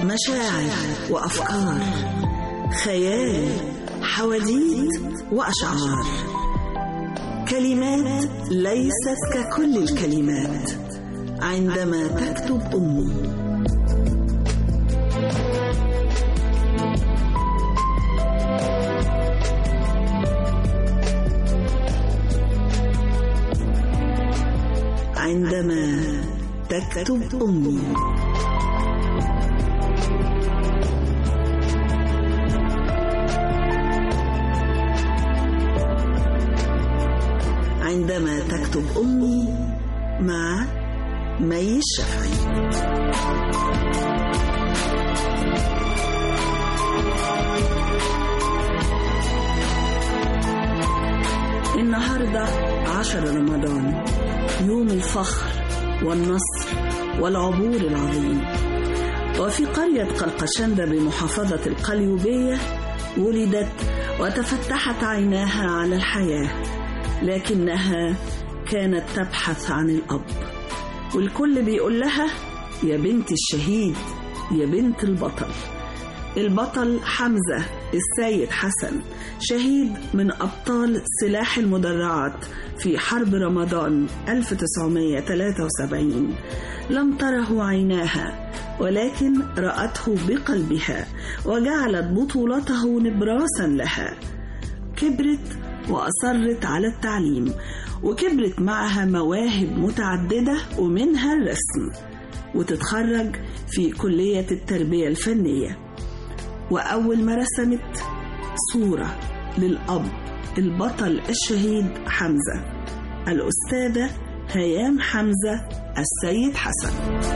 مشاعر وأفكار خيال حواديت وأشعار كلمات ليست ككل الكلمات عندما تكتب أمي عندما تكتب أمي عندما تكتب أمي مع مي الشافعي النهاردة عشر رمضان يوم الفخر والنصر والعبور العظيم وفي قرية قلقشندة بمحافظة القليوبية ولدت وتفتحت عيناها على الحياة لكنها كانت تبحث عن الأب والكل بيقول لها يا بنت الشهيد يا بنت البطل البطل حمزة السيد حسن شهيد من أبطال سلاح المدرعات في حرب رمضان 1973 لم تره عيناها ولكن رأته بقلبها وجعلت بطولته نبراسا لها كبرت وأصرت على التعليم وكبرت معها مواهب متعددة ومنها الرسم وتتخرج في كلية التربية الفنية وأول ما رسمت صورة للأب البطل الشهيد حمزة الأستاذة هيام حمزة السيد حسن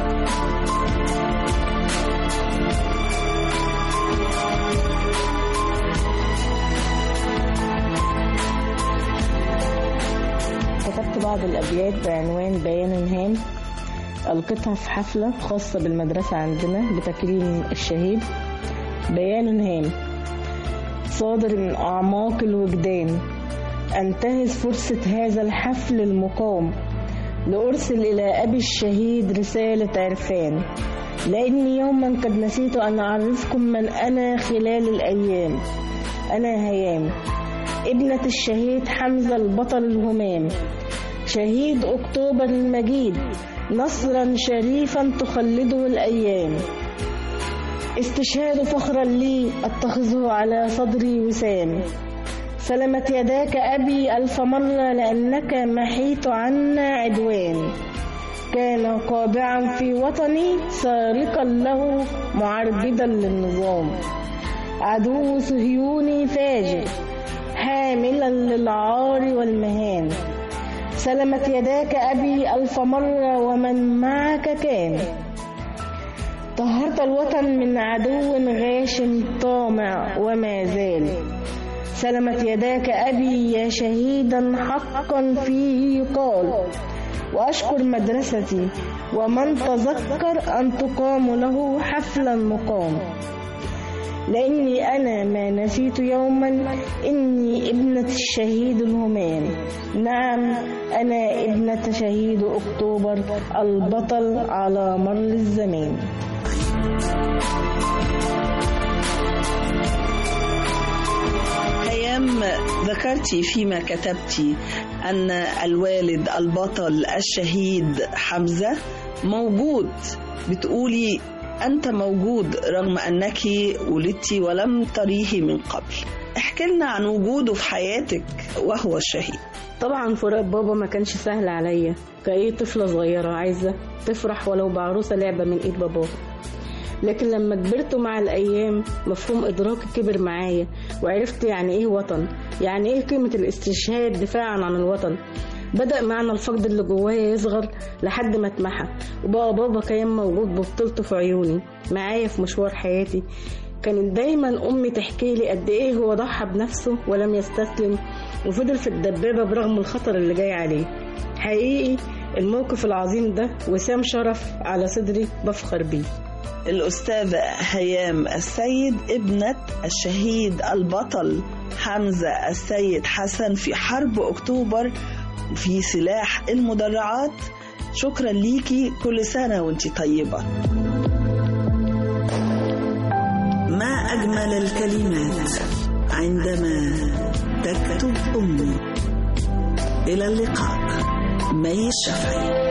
كتبت بعض الأبيات بعنوان بيان هام ألقيتها في حفلة خاصة بالمدرسة عندنا بتكريم الشهيد بيان هام صادر من أعماق الوجدان أنتهز فرصة هذا الحفل المقام لأرسل إلى أبي الشهيد رسالة عرفان لأني يوما قد نسيت أن أعرفكم من أنا خلال الأيام أنا هيام ابنة الشهيد حمزة البطل الهمام شهيد أكتوبر المجيد نصرا شريفا تخلده الأيام استشهاد فخرا لي أتخذه على صدري وسام سلمت يداك أبي ألف مرة لأنك محيت عنا عدوان كان قابعا في وطني سارقا له معربدا للنظام عدو صهيوني فاجر حاملا للعار والمهان سلمت يداك أبي ألف مرة ومن معك كان طهرت الوطن من عدو غاشم طامع وما زال سلمت يداك أبي يا شهيدا حقا فيه يقال وأشكر مدرستي ومن تذكر أن تقام له حفلا مقام لأني أنا ما نسيت يوما إني ابنة الشهيد الهمام نعم أنا ابنة شهيد أكتوبر البطل على مر الزمان هيام ذكرتي فيما كتبتي أن الوالد البطل الشهيد حمزة موجود بتقولي أنت موجود رغم أنك ولدت ولم تريه من قبل احكي لنا عن وجوده في حياتك وهو الشهيد طبعا فراق بابا ما كانش سهل عليا كأي طفلة صغيرة عايزة تفرح ولو بعروسة لعبة من إيد باباها لكن لما كبرت مع الأيام مفهوم إدراكي كبر معايا وعرفت يعني إيه وطن يعني إيه قيمة الاستشهاد دفاعا عن الوطن بدأ معنى الفقد اللي جوايا يصغر لحد ما اتمحى وبقى بابا كان موجود ببطولته في عيوني معايا في مشوار حياتي كانت دايما أمي تحكي لي قد إيه هو ضحى بنفسه ولم يستسلم وفضل في الدبابة برغم الخطر اللي جاي عليه حقيقي الموقف العظيم ده وسام شرف على صدري بفخر بيه الأستاذة هيام السيد ابنة الشهيد البطل حمزة السيد حسن في حرب أكتوبر في سلاح المدرعات شكرا ليكي كل سنة وانت طيبة أجمل الكلمات عندما تكتب أمي إلى اللقاء مي الشافعي